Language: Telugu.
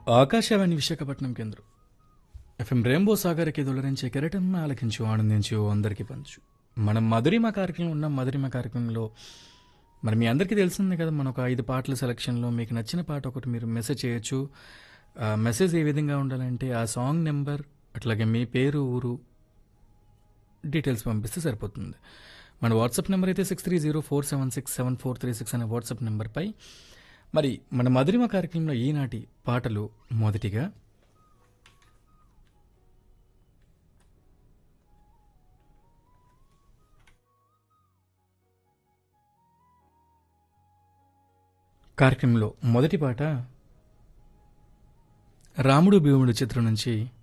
ఆకాశవాణి విశాఖపట్నం కేంద్రం ఎఫ్ఎం రెయిన్బో సాగర్కి దొలరించే కెరటం ఆలకించు ఆనందించు అందరికీ పంచు మనం మధురిమ కార్యక్రమం ఉన్న మధురిమ కార్యక్రమంలో మరి మీ అందరికీ తెలిసిందే కదా మన ఒక ఐదు పాటల సెలక్షన్లో మీకు నచ్చిన పాట ఒకటి మీరు మెసేజ్ చేయొచ్చు ఆ మెసేజ్ ఏ విధంగా ఉండాలంటే ఆ సాంగ్ నెంబర్ అట్లాగే మీ పేరు ఊరు డీటెయిల్స్ పంపిస్తే సరిపోతుంది మన వాట్సాప్ నెంబర్ అయితే six three zero four seven six seven four three six అనే వాట్సాప్ నెంబర్పై మరి మన మధురిమ కార్యక్రమంలో ఈనాటి పాటలు మొదటిగా కార్యక్రమంలో మొదటి పాట రాముడు భీముడు చిత్రం నుంచి